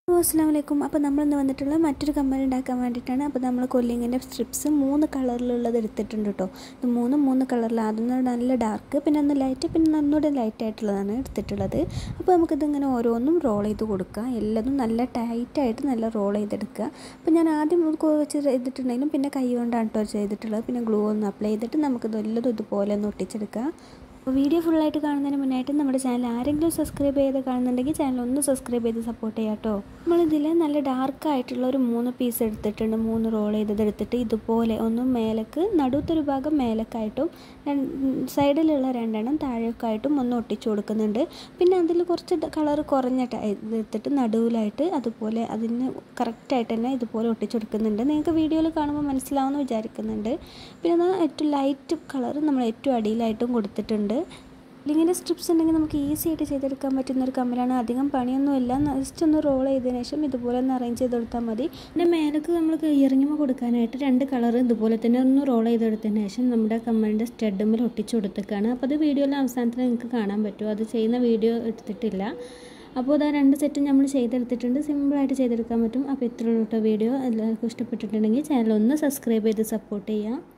hello അസ്സാം വലൈക്കും അപ്പോൾ നമ്മളിന്ന് വന്നിട്ടുള്ള മറ്റൊരു കമ്മൽ ഉണ്ടാക്കാൻ വേണ്ടിയിട്ടാണ് അപ്പോൾ നമ്മൾ കൊല്ലിങ്ങിൻ്റെ സ്ട്രിപ്സ് മൂന്ന് കളറിലുള്ളത് എടുത്തിട്ടുണ്ട് കേട്ടോ ഇത് മൂന്നും മൂന്ന് കളറിൽ ആദ്യം നല്ല ഡാർക്ക് പിന്നെ ഒന്ന് ലൈറ്റ് പിന്നെ ഒന്നുകൂടെ ലൈറ്റ് ആയിട്ടുള്ളതാണ് എടുത്തിട്ടുള്ളത് അപ്പോൾ നമുക്കിതിങ്ങനെ ഓരോന്നും റോൾ ചെയ്ത് കൊടുക്കുക എല്ലാതും നല്ല ടൈറ്റായിട്ട് നല്ല റോൾ ചെയ്തെടുക്കുക അപ്പോൾ ഞാൻ ആദ്യം വെച്ച് ചെയ്തിട്ടുണ്ടെങ്കിലും പിന്നെ കൈ കൊണ്ടാണ് കേട്ടോ ചെയ്തിട്ടുള്ളത് പിന്നെ ഗ്ലൂ ഒന്ന് അപ്ലൈ ചെയ്തിട്ട് നമുക്കിത് എല്ലതും ഇതുപോലെ ഒന്ന് ഒട്ടിച്ചെടുക്കുക അപ്പോൾ വീഡിയോ ഫുള്ളായിട്ട് കാണുന്നതിന് മുന്നായിട്ട് നമ്മുടെ ചാനൽ ആരെങ്കിലും സബ്സ്ക്രൈബ് ചെയ്ത് കാണുന്നുണ്ടെങ്കിൽ ചാനൽ ഒന്ന് സബ്സ്ക്രൈബ് ചെയ്ത് സപ്പോർട്ട് ചെയ്യാം കേട്ടോ നമ്മളിതിൽ നല്ല ഡാർക്ക് ആയിട്ടുള്ള ഒരു മൂന്ന് പീസ് എടുത്തിട്ടുണ്ട് മൂന്ന് റോൾ ചെയ്തത് എടുത്തിട്ട് ഇതുപോലെ ഒന്ന് മേലേക്ക് നടുത്തൊരു ഭാഗം മേലക്കായിട്ടും സൈഡിലുള്ള രണ്ടെണ്ണം താഴേക്കായിട്ടും ഒന്ന് ഒട്ടിച്ചു കൊടുക്കുന്നുണ്ട് പിന്നെ അതിൽ കുറച്ച് കളർ കുറഞ്ഞ എടുത്തിട്ട് നടുവിലായിട്ട് അതുപോലെ അതിന് കറക്റ്റായിട്ട് തന്നെ ഇതുപോലെ ഒട്ടിച്ചു കൊടുക്കുന്നുണ്ട് നിങ്ങൾക്ക് വീഡിയോയിൽ കാണുമ്പോൾ മനസ്സിലാവുമെന്ന് വിചാരിക്കുന്നുണ്ട് പിന്നെ ഏറ്റവും ലൈറ്റ് കളർ നമ്മൾ ഏറ്റവും അടിയിലായിട്ടും കൊടുത്തിട്ടുണ്ട് ലിങ്ങിൻ്റെ സ്ട്രിപ്സ് ഉണ്ടെങ്കിൽ നമുക്ക് ഈസി ആയിട്ട് ചെയ്തെടുക്കാൻ പറ്റുന്ന ഒരു കമ്മലാണ് അധികം പണിയൊന്നുമില്ല ജസ്റ്റ് ഒന്ന് റോൾ ചെയ്തതിന് ശേഷം ഇതുപോലെ ഒന്ന് അറേഞ്ച് ചെയ്ത് കൊടുത്താൽ മതി പിന്നെ മേലേക്ക് നമ്മൾ ഇറങ്ങിമ കൊടുക്കാനായിട്ട് രണ്ട് കളർ ഇതുപോലെ തന്നെ ഒന്ന് റോൾ ചെയ്തെടുത്തതിന് ശേഷം നമ്മുടെ കമ്മലിൻ്റെ സ്റ്റഡുമ്മിൽ ഒട്ടിച്ചു കൊടുത്തേക്കാണ് അപ്പോൾ അത് വീഡിയോയിലെ അവസാനത്തിൽ നിങ്ങൾക്ക് കാണാൻ പറ്റും അത് ചെയ്യുന്ന വീഡിയോ എടുത്തിട്ടില്ല അപ്പോൾ ഇതാ രണ്ട് സെറ്റ് നമ്മൾ ചെയ്തെടുത്തിട്ടുണ്ട് സിമ്പിളായിട്ട് ചെയ്തെടുക്കാൻ പറ്റും അപ്പോൾ ഇത്രയുള്ള കേട്ടോ വീഡിയോ എല്ലാവർക്കും ഇഷ്ടപ്പെട്ടിട്ടുണ്ടെങ്കിൽ ചാനൽ ഒന്ന് സബ്സ്ക്രൈബ് ചെയ്ത് സപ്പോർട്ട് ചെയ്യാം